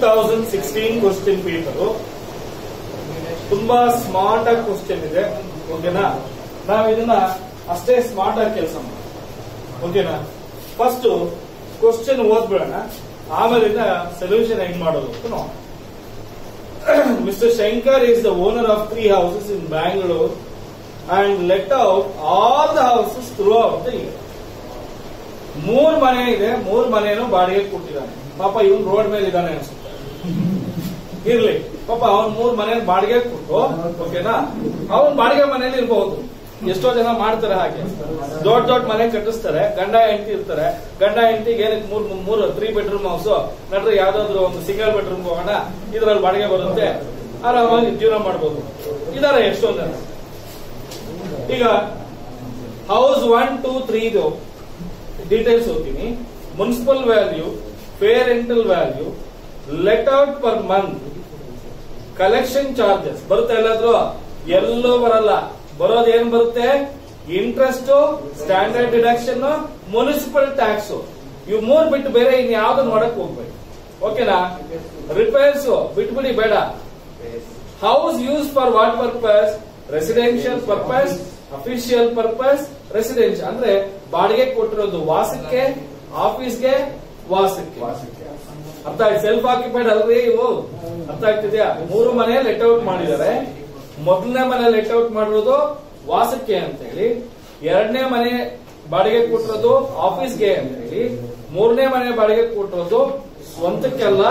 Thousand sixteen question paper ತುಂಬಾ smart ಆಗಿ question ಇದೆ ಓಕೆನಾ ನಾವ್ ಇದನ್ನ ಅಷ್ಟೇ ಸ್ಮಾರ್ಟ್ ಆಗಿ ಕೆಲಸ ಮಾಡೋಣ ಓಕೆನಾ ಫಸ್ಟ್ ಕ್ವಶನ್ ಓದ್ಬಿಡೋಣ ಆಮೇಲಿಂದ ಸೊಲ್ಯೂಷನ್ ಹೆಂಗ್ ಮಾಡೋದು ಅಂತ ನೋಡೋಣ mister Shankar is the owner of three houses in Bangalore and let out all the houses throughout the year ಮೂರ್ ಮನೆ ಇದೆ ಮೂರ್ ಮನೆನೂ ಬಾಡಿಗೆ ಕೊಟ್ಟಿದ್ದಾನೆ ಪಾಪ ಇವನ್ ರೋಡ್ ಮೇಲೆ ಇದ್ದಾನೆ ಅನ್ಸುತ್ತೆ ಇರ್ಲಿ ಪಾಪ ಅವನ್ ಮೂರ್ ಮನೆ ಬಾಡಿಗೆ ಕೊಟ್ಟು ಓಕೆನಾ ಅವನ್ ಬಾಡಿಗೆ ಮನೇಲಿ ಇರ್ಬಹುದು ಎಷ್ಟೋ ಜನ ಮಾಡ್ತಾರೆ ಹಾಗೆ ದೊಡ್ಡ ದೊಡ್ಡ ಮನೆ ಕಟ್ಟಿಸ್ತಾರೆ ಗಂಡ ಹೆಂಡತಿ ಇರ್ತಾರೆ ಗಂಡ ಹೆಂಡತಿಗೆ ಏನಕ್ಕೆ ಮೂರ್ ಮೂರು ತ್ರೀ ಬೆಡ್ರೂಮ್ ಹೌಸ್ ನಡ್ರೆ ಯಾವ್ದಾದ್ರು ಒಂದು ಸಿಂಗಲ್ ಬೆಡ್ರೂಮ್ ಹೋಗೋಣ ಇದ್ರಲ್ಲಿ ಬಾಡಿಗೆ ಬರುತ್ತೆ ಆರಾಮಾಗಿ ಜೀವನ ಮಾಡ್ಬೋದು ಇದಾರೆ ಎಷ್ಟೋ ಜನ ಈಗ ಹೌಸ್ ಒನ್ ಟೂ ತ್ರೀ ಇದು ಡೀಟೇಲ್ಸ್ ಓದ್ತೀನಿ municipal value pay rental value let out per month collection charges ಬರುತ್ತೆ ಎಲ್ಲಾದ್ರೂ ಎಲ್ಲೂ ಬರಲ್ಲ ಬರೋದು ಏನ್ ಬರುತ್ತೆ interest standard deduction municipal tax ಇವು ಮೂರ್ ಬಿಟ್ಟು ಬೇರೆ ಇನ್ ಯಾವ್ದು ನೋಡಕ್ ಹೋಗ್ಬೇಡಿ ಓಕೆನಾ ರಿಪೇರ್ಸ್ ಬಿಟ್ಬಿಡಿ ಬೇಡ house use for what purpose residential purpose official purpose residential ಅಂದ್ರೆ ಬಾಡಿಗೆ ಕೊಟ್ಟಿರೋದು ವಾಸಕ್ಕೆ ಆಫೀಸ್ಗೆ ವಾಸಕ್ಕೆ ಅರ್ಥ ಆಯ್ತು ಸೆಲ್ಫ್ ಆಕ್ಯುಪೈಡ್ ಅಲ್ರಿ ಇವು ಅರ್ಥ ಆಗ್ತಿದ್ಯಾ ಮೂರು ಮನೆ ಲೆಟ್ ಔಟ್ ಮಾಡಿದ್ದಾರೆ ಮೊದಲನೇ ಮನೆ ಲೆಟ್ ಔಟ್ ಮಾಡಿರೋದು ವಾಸಕ್ಕೆ ಅಂತ ಹೇಳಿ ಎರಡನೇ ಮನೆ ಬಾಡಿಗೆ ಕೊಟ್ಟಿರೋದು ಆಫೀಸ್ಗೆ ಅಂತ ಹೇಳಿ ಮೂರನೇ ಮನೆ ಬಾಡಿಗೆ ಕೊಟ್ಟಿರೋದು ಸ್ವಂತಕ್ಕೆಲ್ಲ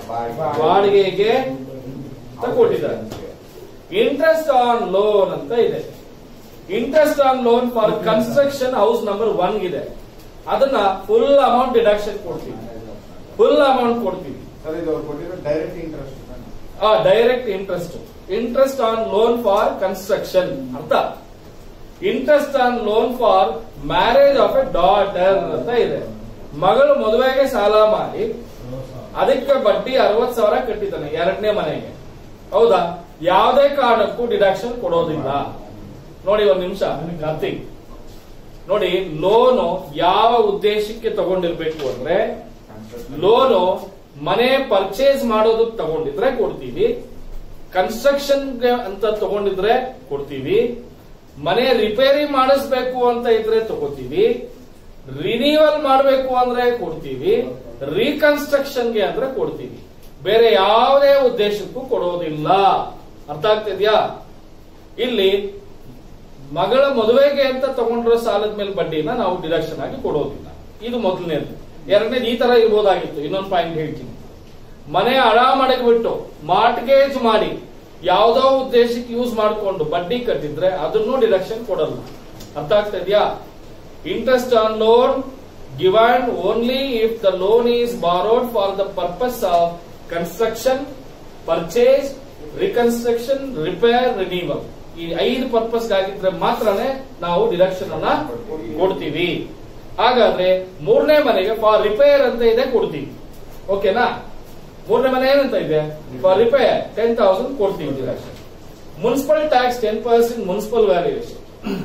ಬಾಡಿಗೆಗೆ ಅಂತ ಕೊಟ್ಟಿದ್ದಾರೆ ಇಂಟ್ರೆಸ್ಟ್ ಆನ್ ಲೋನ್ ಅಂತ ಇದೆ interest on loan for construction house number one ಇದೆ ಅದನ್ನ ಫುಲ್ ಅಮೌಂಟ್ ಡಿಡಕ್ಷನ್ ಕೊಡ್ತೀವಿ ಫುಲ್ ಅಮೌಂಟ್ ಕೊಡ್ತೀವಿ ಸರ್ ಇದು ಅವ್ರು ಕೊಟ್ಟಿರೋ direct interest direct interest interest on loan for construction ಅರ್ಥ interest on loan for marriage of a daughter ಅಂತ ಇದೆ ಮಗಳು ಮದುವೆಗೆ ಸಾಲ ಮಾಡಿ ಅದಕ್ಕೆ ಬಡ್ಡಿ ಅರವತ್ ಸಾವಿರ ಕಟ್ಟಿದ್ದಾನೆ ಎರಡನೇ ಮನೆಗೆ ಹೌದಾ ಯಾವುದೇ ಕಾರಣಕ್ಕೂ ಡಿಡಕ್ಷನ್ ಕೊಡೋದಿಲ್ಲ ನೋಡಿ ಒಂದ್ ನಿಮಿಷ ನಥಿಂಗ್ ನೋಡಿ ಲೋನು ಯಾವ ಉದ್ದೇಶಕ್ಕೆ ತಗೊಂಡಿರ್ಬೇಕು ಅಂದ್ರೆ ಲೋನು ಮನೆ ಪರ್ಚೇಸ್ ಮಾಡೋದಕ್ಕೆ ತಗೊಂಡಿದ್ರೆ ಕೊಡ್ತೀವಿ ಕನ್ಸ್ಟ್ರಕ್ಷನ್ ಅಂತ ತಗೊಂಡಿದ್ರೆ ಕೊಡ್ತೀವಿ ಮನೆ ರಿಪೇರಿ ಮಾಡಿಸ್ಬೇಕು ಅಂತ ಇದ್ರೆ ತಗೋತೀವಿ ರಿನಿವಲ್ ಮಾಡಬೇಕು ಅಂದ್ರೆ ಕೊಡ್ತೀವಿ ರೀಕನ್ಸ್ಟ್ರಕ್ಷನ್ಗೆ ಅಂದ್ರೆ ಕೊಡ್ತೀವಿ ಬೇರೆ ಯಾವುದೇ ಉದ್ದೇಶಕ್ಕೂ ಕೊಡೋದಿಲ್ಲ ಅರ್ಥ ಆಗ್ತಿದ್ಯಾ ಇಲ್ಲಿ ಮಗಳ ಮದುವೆಗೆ ಅಂತ ತಗೊಂಡಿರೋ ಸಾಲದ ಮೇಲೆ ಬಡ್ಡಿನ ನಾವು ಡಿಡಕ್ಷನ್ ಆಗಿ ಕೊಡೋದಿಲ್ಲ ಇದು ಮೊದಲನೇದು ಎರಡನೇದು ಈ ತರ ಇರ್ಬೋದಾಗಿತ್ತು ಇನ್ನೊಂದು ಪಾಯಿಂಟ್ ಹೇಳ್ತೀನಿ ಮನೆ ಹಳ ಮಡಗ್ಬಿಟ್ಟು ಮಾರ್ಟ್ಗೇಜ್ ಮಾಡಿ ಯಾವ್ದೋ ಉದ್ದೇಶಕ್ಕೆ ಯೂಸ್ ಮಾಡಿಕೊಂಡು ಬಡ್ಡಿ ಕಟ್ಟಿದ್ರೆ ಅದನ್ನು ಡಿಡಕ್ಷನ್ ಕೊಡಲ್ಲ ಅರ್ಥ ಆಗ್ತಾ ಇದೆಯಾ interest on loan given only if the loan is borrowed for the purpose of construction purchase reconstruction repair renewal ಈ ಐದು ಪರ್ಪಸ್ ಆಗಿದ್ರೆ ಮಾತ್ರನೇ ನಾವು ಡಿಡಕ್ಷನ್ ಅನ್ನ ಕೊಡ್ತೀವಿ ಹಾಗಾದ್ರೆ ಮೂರನೇ ಮನೆಗೆ ಫಾರ್ ರಿಪೇರ್ ಅಂತ ಇದೆ ಕೊಡ್ತೀವಿ ಓಕೆನಾ ಮೂರನೇ ಮನೆ ಏನಂತ ಇದೆ ಫಾರ್ ರಿಪೇರ್ ಟೆನ್ ತೌಸಂಡ್ ಕೊಡ್ತೀವಿ deduction municipal tax ten percent municipal valuation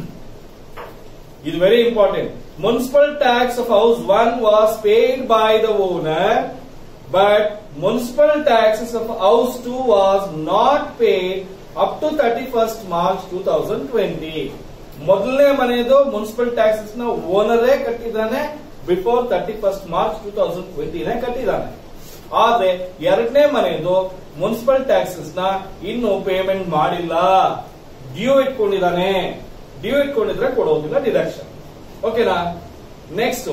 ಇದು very important municipal tax of house one was paid by the owner but municipal taxes of house two was not paid up to thirty first March two thousand twenty ಮೊದಲನೇ ಮನೆಯದು municipal taxes ನ ಓನರೇ ಕಟ್ಟಿದ್ದಾನೆ before thirty first March two thousand ಟ್ವೆಂಟಿನೇ ಕಟ್ಟಿದ್ದಾನೆ ಆದ್ರೆ ಎರಡನೇ ಮನೆಯದು municipal taxes ನ ಇನ್ನು ಪೇಮೆಂಟ್ ಮಾಡಿಲ್ಲ ಡ್ಯೂ ಇಟ್ಕೊಂಡಿದ್ದಾನೆ ಡ್ಯೂ ಇಟ್ಕೊಂಡಿದ್ರೆ ಕೊಡೋದಿಲ್ಲ ಡಿಡಕ್ಷನ್ ಓಕೆನಾ next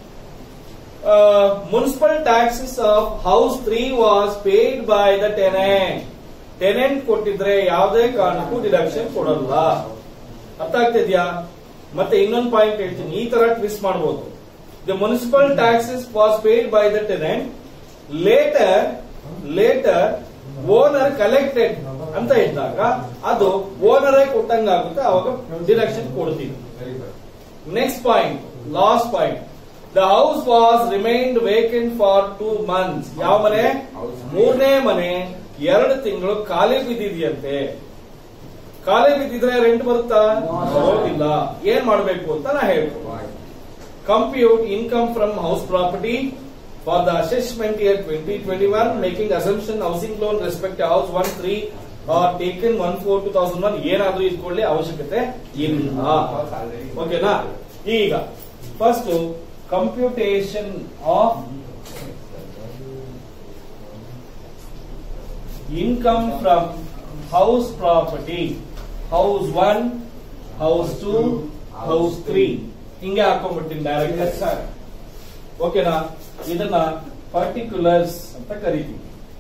municipal taxes of house three was paid by the tenant tenant ಕೊಟ್ಟಿದ್ರೆ ಯಾವುದೇ ಕಾರಣಕ್ಕೂ ಡಿಡಕ್ಷನ್ ಕೊಡಲ್ಲ ಅರ್ಥ ಆಗ್ತಿದ್ಯಾ ಮತ್ತೆ ಇನ್ನೊಂದು ಪಾಯಿಂಟ್ ಹೇಳ್ತೀನಿ ಈ ತರ ಟ್ವಿಸ್ಟ್ ಮಾಡಬಹುದು the municipal taxes was paid by the tenant later later owner collected ಅಂತ ಇದ್ದಾಗ ಅದು ಓನರೇ ಕೊಟ್ಟಂಗಾಗುತ್ತೆ ಅವಾಗ ಡಿಡಕ್ಷನ್ ಕೊಡ್ತೀವಿ next point last point the house was remained vacant for two months ಯಾವ ಮನೆ ಮೂರನೇ ಮನೆ ಎರಡು ತಿಂಗಳು ಖಾಲಿ ಬಿದ್ದಿದೆಯಂತೆ ಖಾಲಿ ಬಿದ್ದಿದ್ರೆ ರೆಂಟ್ ಬರುತ್ತಾ ಬರೋದಿಲ್ಲ ಏನ್ ಮಾಡಬೇಕು ಅಂತ ನಾ ಹೇಳ್ತೀನಿ compute income from house property for the assessment year twenty twenty one making assumption housing loan respect house one three are taken one four two thousand one ಏನಾದ್ರೂ ಇದ್ಕೊಳ್ಳಿ ಅವಶ್ಯಕತೆ ಇಲ್ಲ ಓಕೆನಾ ಈಗ first computation of income from house property house one house two house three ಹಿಂಗೆ ಹಾಕೊಂಡ್ಬಿಡ್ತೀನಿ direct sir ಓಕೆನಾ ಇದನ್ನ ಪರ್ಟಿಕ್ಯುಲರ್ಸ್ ಅಂತ ಕರಿತೀವಿ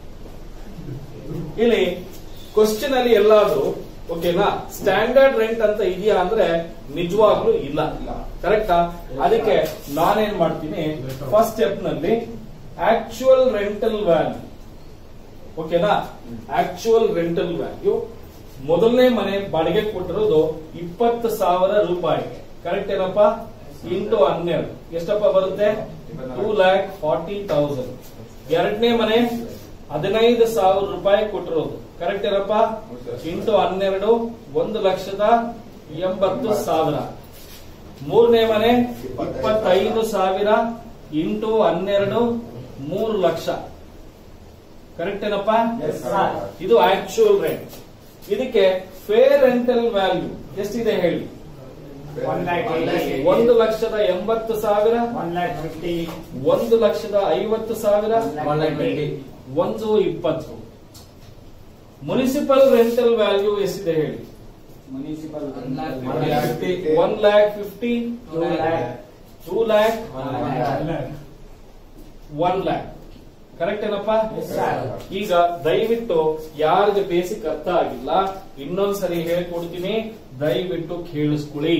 ಇಲ್ಲಿ ಕ್ವಶನ್ ಅಲ್ಲಿ ಎಲ್ಲಾದ್ರೂ ಓಕೆನಾ ಸ್ಟ್ಯಾಂಡರ್ಡ್ ರೆಂಟ್ ಅಂತ ಇದೆಯಾ ಅಂದ್ರೆ ನಿಜವಾಗ್ಲೂ ಇಲ್ಲ ಕರೆಕ್ಟಾ ಅದಕ್ಕೆ ನಾನೇನ್ ಮಾಡ್ತೀನಿ ಫಸ್ಟ್ ಸ್ಟೆಪ್ ನಲ್ಲಿ ಆಕ್ಚುಯಲ್ ರೆಂಟಲ್ ವ್ಯಾಲ್ಯೂ ಓಕೆನಾ ಆಕ್ಚುಯಲ್ ರೆಂಟಲ್ ವ್ಯಾಲ್ಯೂ ಮೊದಲನೇ ಮನೆ ಬಾಡಿಗೆ ಕೊಟ್ಟಿರೋದು ಇಪ್ಪತ್ತು ಸಾವಿರ ರೂಪಾಯಿಗೆ ಕರೆಕ್ಟ್ ಏನಪ್ಪ ಇಂಟು ಹನ್ನೆರಡು ಎಷ್ಟಪ್ಪ ಬರುತ್ತೆ ಟೂ ಲ್ಯಾಕ್ ಫಾರ್ಟಿ ತೌಸಂಡ್ ಎರಡನೇ ಮನೆ ಹದಿನೈದು ಸಾವಿರ ರೂಪಾಯಿ ಕೊಟ್ಟಿರೋದು ಕರೆಕ್ಟ್ ಏನಪ್ಪ ಇಂಟು ಹನ್ನೆರಡು ಒಂದು ಲಕ್ಷದ ಎಂಬತ್ತು ಸಾವಿರ ಮೂರನೇ ಮನೆ ಇಪ್ಪತ್ತೈದು ಸಾವಿರ ಇಂಟು ಹನ್ನೆರಡು ಮೂರು ಲಕ್ಷ ಕರೆಕ್ಟ್ ಏನಪ್ಪ Yes, sir. ಇದು ಆಕ್ಚುಯಲ್ ರೆಂಟ್ ಇದಕ್ಕೆ ಫೇರ್ ರೆಂಟಲ್ ವ್ಯಾಲ್ಯೂ ಎಷ್ಟಿದೆ ಹೇಳಿ One lakh eighty. ಒಂದು ಲಕ್ಷದ ಎಂಬತ್ತು ಸಾವಿರ One lakh fifty. ಒಂದು ಲಕ್ಷದ ಐವತ್ತು ಸಾವಿರ One lakh twenty. ಒಂದು ಇಪ್ಪತ್ತು ಮುನಿಸಿಪಲ್ ರೆಂಟಲ್ ವ್ಯಾಲ್ಯೂ ಎಷ್ಟಿದೆ ಹೇಳಿ Municipal. One lakh fifty. One lakh fifty Two lakh. Two lakh One lakh. One lakh correct ಏನಪ್ಪ Yes, sir. ಈಗ ದಯವಿಟ್ಟು ಯಾರಿಗೆ ಬೇಸಿಕ್ ಅರ್ಥ ಆಗಿಲ್ಲ ಇನ್ನೊಂದ್ಸರಿ ಹೇಳ್ಕೊಡ್ತೀನಿ ದಯವಿಟ್ಟು ಕೇಳಿಸ್ಕೊಳ್ಳಿ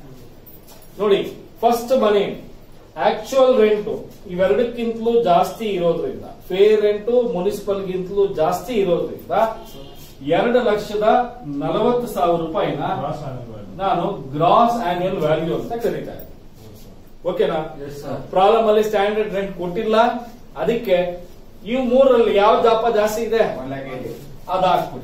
ನೋಡಿ ಫಸ್ಟ್ ಮನೆ ಆಕ್ಚುಯಲ್ ರೆಂಟು ಇವೆರಡಕ್ಕಿಂತಲೂ ಜಾಸ್ತಿ ಇರೋದ್ರಿಂದ ಫೇರ್ ರೆಂಟು ಮುನಿಸಿಪಲ್ ಗಿಂತಲೂ ಜಾಸ್ತಿ ಇರೋದ್ರಿಂದ ಎರಡು ಲಕ್ಷದ ನಲವತ್ತು ಸಾವಿರ ರೂಪಾಯಿನ ನಾನು ಗ್ರಾಸ್ ಆನ್ಯುಯಲ್ ವ್ಯಾಲ್ಯೂ ಅಂತ ಕರೀತಾ ಇದ್ದೀನಿ ಓಕೆನಾ ಪ್ರಾಬ್ಲಮ್ ಅಲ್ಲಿ ಸ್ಟ್ಯಾಂಡರ್ಡ್ ರೆಂಟ್ ಕೊಟ್ಟಿಲ್ಲ ಅದಕ್ಕೆ ಈ ಮೂರಲ್ಲಿ ಯಾವ್ದಪ್ಪ ಜಾಸ್ತಿ ಇದೆ ಒನ್ ಲ್ಯಾಕ್ ಏಯ್ಟಿ ಅದ್ ಹಾಕ್ಬಿಡಿ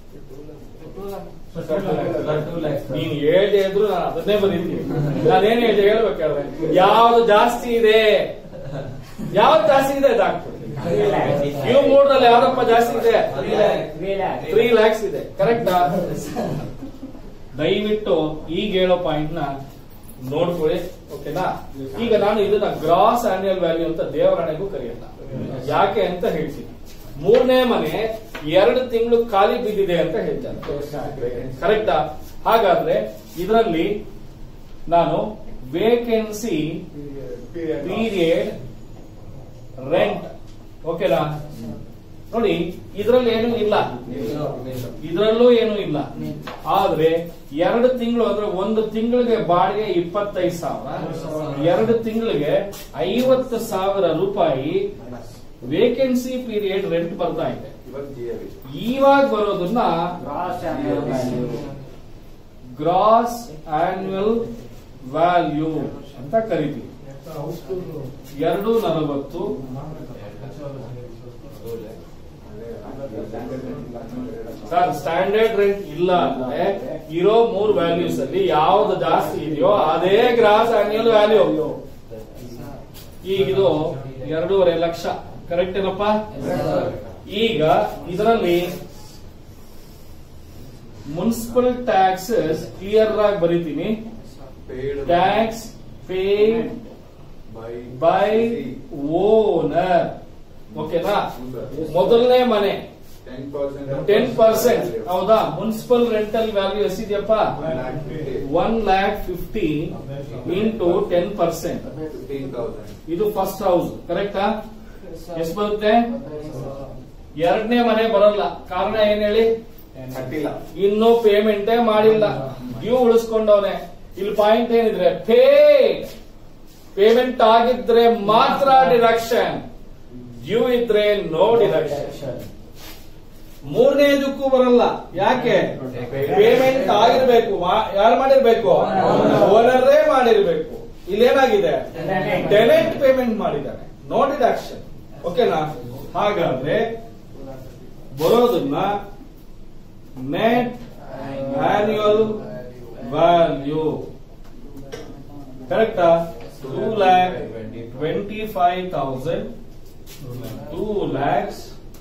ನೀನ್ ಹೇಳ್ದೆ ಇದ್ರು ನಾನು ಅದನ್ನೇ ಬರೀತೀನಿ ನಾನೇನ್ ಹೇಳ್ದೆ ಹೇಳ್ಬೇಕಾದ್ರೆ ಯಾವ್ದು ಜಾಸ್ತಿ ಇದೆ ಯಾವ್ದು ಜಾಸ್ತಿ ಇದೆ ಅದ್ ಹಾಕ್ಬಿಡಿ Three lakh. ಇವು ಮೂರರಲ್ಲಿ ಯಾವ್ದಪ್ಪ ಜಾಸ್ತಿ ಇದೆ Three lakh. Three lakh. Three lakhs ಇದೆ ಕರೆಕ್ಟಾ ದಯವಿಟ್ಟು ಈಗ ಹೇಳೋ ಪಾಯಿಂಟ್ ನ ನೋಡ್ಕೊಳ್ಳಿ ಓಕೆನಾ ಈಗ ನಾನು ಇದನ್ನ ಗ್ರಾಸ್ ಆನ್ಯುಯಲ್ ವ್ಯಾಲ್ಯೂ ಅಂತ ದೇವರಣೆಗೂ ಕರೆಯಲ್ಲ ಯಾಕೆ ಅಂತ ಹೇಳ್ತೀನಿ ಮೂರನೇ ಮನೆ ಎರಡು ತಿಂಗಳು ಖಾಲಿ ಬಿದ್ದಿದೆ ಅಂತ ಹೇಳ್ತಾರೆ ಕರೆಕ್ಟಾ ಹಾಗಾದ್ರೆ ಇದರಲ್ಲಿ ನಾನು ವೇಕೆನ್ಸಿ ಪೀರಿಯಡ್ ರೆಂಟ್ ಓಕೆನಾ ನೋಡಿ ಇದ್ರಲ್ಲಿ ಏನು ಇಲ್ಲ ಇದ್ರಲ್ಲೂ ಏನು ಇಲ್ಲ ಆದ್ರೆ ಎರಡು ತಿಂಗಳು ಅಂದ್ರೆ ಒಂದು ತಿಂಗಳಿಗೆ ಬಾಡಿಗೆ ಇಪ್ಪತ್ತೈದು ಸಾವಿರ ಎರಡು ತಿಂಗಳಿಗೆ ಐವತ್ತು ಸಾವಿರ ರೂಪಾಯಿ ವೇಕೆನ್ಸಿ ಪೀರಿಯಡ್ ರೆಂಟ್ ಬರ್ತಾ ಇದೆ ಇವಾಗ ಬರೋದನ್ನ Gross annual value. Gross annual value ಅಂತ ಕರಿತೀವಿ ಎರಡು ನಲವತ್ತು ಸರ್ ಸ್ಟ್ಯಾಂಡರ್ಡ್ ರೆಂಟ್ ಇಲ್ಲ ಅಂದ್ರೆ ಇರೋ ಮೂರ್ ವ್ಯಾಲ್ಯೂಸ್ ಅಲ್ಲಿ ಯಾವ್ದು ಜಾಸ್ತಿ ಇದೆಯೋ ಅದೇ ಗ್ರಾಸ್ ಆನ್ಯುಯಲ್ ವ್ಯಾಲ್ಯೂ ಈಗ ಇದು ಎರಡೂವರೆ ಲಕ್ಷ ಕರೆಕ್ಟ್ ಏನಪ್ಪ ಈಗ ಇದರಲ್ಲಿ ಮುನ್ಸಿಪಲ್ ಟ್ಯಾಕ್ಸಸ್ ಕ್ಲಿಯರ್ ಆಗಿ ಬರೀತೀನಿ ಟ್ಯಾಕ್ಸ್ ಪೇಡ್ ಬೈ ಓನರ್ ಓಕೆನಾ ಮೊದಲನೇ ಮನೆ ಟೆನ್ ಪರ್ಸೆಂಟ್ ಹೌದಾ ಮುನ್ಸಿಪಲ್ ರೆಂಟಲ್ ವ್ಯಾಲ್ಯೂ ಎಷ್ಟಿದೆಯಪ್ಪ one lakh fifty into ten percent ಇದು ಫಸ್ಟ್ ಹೌಸ್ ಕರೆಕ್ಟಾ ಎಷ್ಟು ಬರುತ್ತೆ ಎರಡನೇ ಮನೆ ಬರಲ್ಲ ಕಾರಣ ಏನ್ ಹೇಳಿ ಕಟ್ಟಿಲ್ಲ ಇನ್ನೂ ಪೇಮೆಂಟೇ ಮಾಡಿಲ್ಲ ಡ್ಯೂ ಉಳಿಸ್ಕೊಂಡವನೆ ಇಲ್ಲಿ ಪಾಯಿಂಟ್ ಏನಿದ್ರೆ ಪೇ ಪೇಮೆಂಟ್ ಆಗಿದ್ರೆ ಮಾತ್ರ ಡಿಡಕ್ಷನ್ ಡ್ಯೂ ಇದ್ರೆ ನೋ ಡಿಡಕ್ಷನ್ ಮೂರನೇದಕ್ಕೂ ಬರಲ್ಲ ಯಾಕೆ ಪೇಮೆಂಟ್ ಆಗಿರ್ಬೇಕು ಮಾ- ಯಾರು ಮಾಡಿರ್ಬೇಕು ಓನರೇ ಮಾಡಿರ್ಬೇಕು ಇಲ್ಲೇನಾಗಿದೆ ಟೆನೆಂಟ್ ಪೇಮೆಂಟ್ ಮಾಡಿದ್ದಾನೆ ನೋ ಡಿಡಕ್ಷನ್ ಓಕೆನಾ ಹಾಗಾದ್ರೆ ಬರೋದನ್ನ ನೆಟ್ ಆನ್ಯುಯಲ್ ವ್ಯಾಲ್ಯೂ ಕರೆಕ್ಟಾ two lakh twenty five thousand two lakhs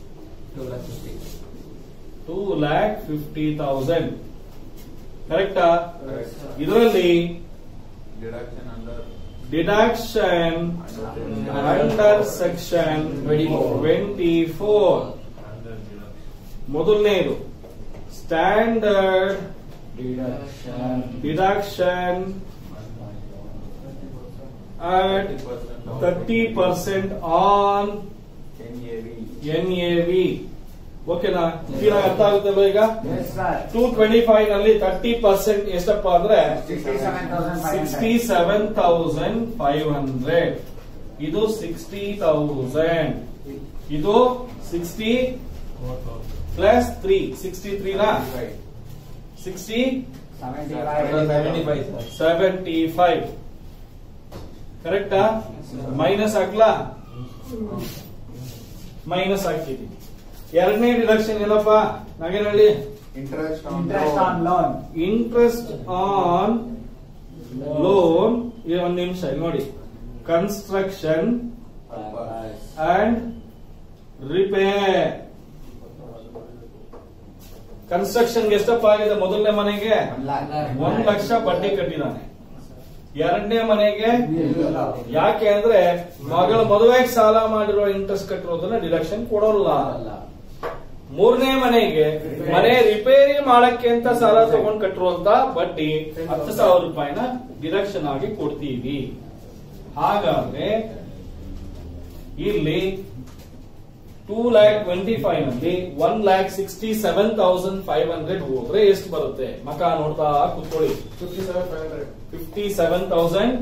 two lakh fifty thousand ಕರೆಕ್ಟಾ ಇದರಲ್ಲಿ deduction under deduction under section twenty four ಮೊದಲನೇದು standard Deduction. Deduction at thirty percent on N A V N A V ಓಕೆನಾ clear ಅರ್ಥ ಆಗುತ್ತಲ್ಲ ಈಗ Yes, sir. Two twenty five ನಲ್ಲಿ thirty percent ಎಷ್ಟಪ್ಪ ಅಂದ್ರೆ 67,500. Sixty seven thousand five hundred ಇದು sixty thousand ಇದು ಸಿಕ್ಸ್ಟಿ ಪ್ಲಸ್ ತ್ರೀ ಸಿಕ್ಸ್ಟಿ ತ್ರೀನಾ ಸಿಕ್ಸ್ಟಿ 75. ಸೆವೆಂಟಿ ಫೈವ್ ಕರೆಕ್ಟಾ ಮೈನಸ್ ಹಾಕ್ಲಾ ಮೈನಸ್ ಹಾಕಿದೀನಿ ಎರಡನೇ ಡಿಡಕ್ಷನ್ ಏನಪ್ಪ Nagenahalli interest Interest on loan. Interest on loan ಒಂದ್ ನಿಮಿಷ ಇಲ್ಲಿ ನೋಡಿ ಕನ್ಸ್ಟ್ರಕ್ಷನ್ ಅಂಡ್ ರಿಪೇರ್ ಕನ್ಸ್ಟ್ರಕ್ಷನ್ ಎಷ್ಟಪ್ಪ ಆಗಿದೆ ಮೊದಲನೇ ಮನೆಗೆ ಒಂದ್ ಲಕ್ಷ ಬಡ್ಡಿ ಕಟ್ಟಿದಾನೆ ಎರಡನೇ ಮನೆಗೆ ಯಾಕೆ ಅಂದ್ರೆ ಮಗಳ ಮದುವೆಗೆ ಸಾಲ ಮಾಡಿರೋ ಇಂಟ್ರೆಸ್ಟ್ ಕಟ್ಟಿರೋದನ್ನ ಡಿಡಕ್ಷನ್ ಕೊಡೋಲ್ಲ ಮೂರನೇ ಮನೆಗೆ ಮನೆ ರಿಪೇರಿ ಮಾಡಕ್ಕೆ ಅಂತ ಸಾಲ ತಗೊಂಡ್ ಕಟ್ಟಿರುವಂತ ಬಡ್ಡಿ ಹತ್ತು ಸಾವಿರ ರೂಪಾಯಿನ ಡಿಡಕ್ಷನ್ ಆಗಿ ಕೊಡ್ತೀವಿ ಹಾಗಾದ್ರೆ ಇಲ್ಲಿ ಟೂ ಲ್ಯಾಕ್ ಟ್ವೆಂಟಿ ಫೈವ್ ನಲ್ಲಿ one lakh sixty seven thousand five hundred ಹೋದ್ರೆ ಎಷ್ಟು ಬರುತ್ತೆ ಮಕ ನೋಡ್ತಾ ಕುತ್ಕೊಳ್ಳಿ fifty seven five hundred fifty seven thousand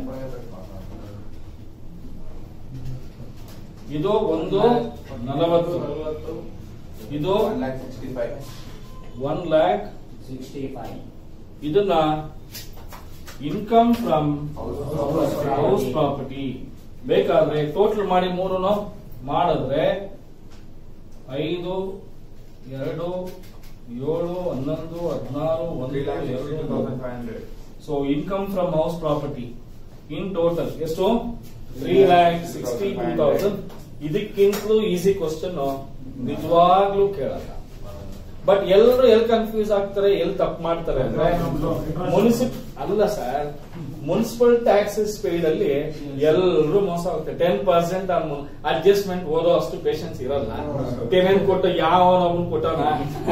ಇದು ಒಂದು ನಲವತ್ತು ಇದು one lakh sixty five one lakh 65. ಇದನ್ನ income from House house property ಬೇಕಾದ್ರೆ ಟೋಟಲ್ ಮಾಡಿ ಮೂರನ್ನು ಮಾಡಿದ್ರೆ ಐದು ಎರಡು ಏಳು ಹನ್ನೊಂದು ಹದಿನಾರು ತ್ರೀ ಒಂದು ಲ್ಯಾಕ್ ಸಿಕ್ಸ್ಟಿ ಟೂ ಎರಡು thousand five hundred so income from house property in total ಎಷ್ಟು three lakh sixty two thousand ಇದಕ್ಕಿಂತಲೂ ಈಸಿ ಕ್ವಶನ್ ನಿಜವಾಗ್ಲೂ ಕೇಳಲ್ಲ ಬಟ್ ಎಲ್ಲರೂ ಎಲ್ಲಿ ಕನ್ಫ್ಯೂಸ್ ಆಗ್ತಾರೆ ಎಲ್ಲಿ ತಪ್ಪು ಮಾಡ್ತಾರೆ ಅಂದ್ರೆ ಮುನ್ಸಿಪ್ ಅಲ್ಲ ಸರ್ ಮುನ್ಸಿಪಲ್ ಟ್ಯಾಕ್ಸಸ್ ಪೇಡ್ ಅಲ್ಲಿ ಎಲ್ಲರೂ ಮೋಸ ಆಗುತ್ತೆ ಟೆನ್ ಪರ್ಸೆಂಟ್ ಅಡ್ಜಸ್ಟ್ಮೆಂಟ್ ಓದೋ ಅಷ್ಟು ಪೇಷನ್ಸ್ ಇರಲ್ಲ ಪೇಮೆಂಟ್ ಕೊಟ್ಟು ಯಾವ ಅವನು ಕೊಟ್ಟವನ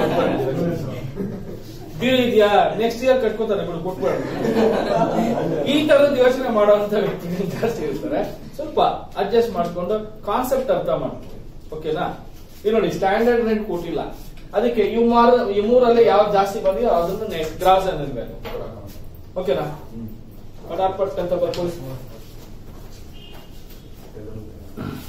ಬೀಳ್ ಇದೆಯಾ ನೆಕ್ಸ್ಟ್ ಇಯರ್ ಕಟ್ಕೋತಾನೆ ಬಿಡು ಕೊಟ್ಬೇಡ ಈ ತರದ ಯೋಚನೆ ಮಾಡುವಂತ ವ್ಯಕ್ತಿಗಳು ಜಾಸ್ತಿ ಇರ್ತಾರೆ ಸ್ವಲ್ಪ ಅಡ್ಜಸ್ಟ್ ಮಾಡ್ಕೊಂಡು ಕಾನ್ಸೆಪ್ಟ್ ಅರ್ಥ ಮಾಡ್ಕೊಳ್ಳಿ ಓಕೆನಾ ಇದು ನೋಡಿ ಸ್ಟ್ಯಾಂಡರ್ಡ್ ರೇಟ್ ಕೊಟ್ಟಿಲ್ಲ ಅದಕ್ಕೆ ಇವ್ ಮಾರ ಈ ಮೂರಲ್ಲಿ ಯಾವ್ದು ಜಾಸ್ತಿ ಬಂದಿದೆ ಅದನ್ನು ನೆಕ್ಸ್ಟ್ ಗ್ರಾಸ್ ಅನ್ನಬೇಕು ಓಕೆನಾ ಪಟಾಪಟ್ ಅಂತ ಬರ್ಕೊಳ್ಳಿ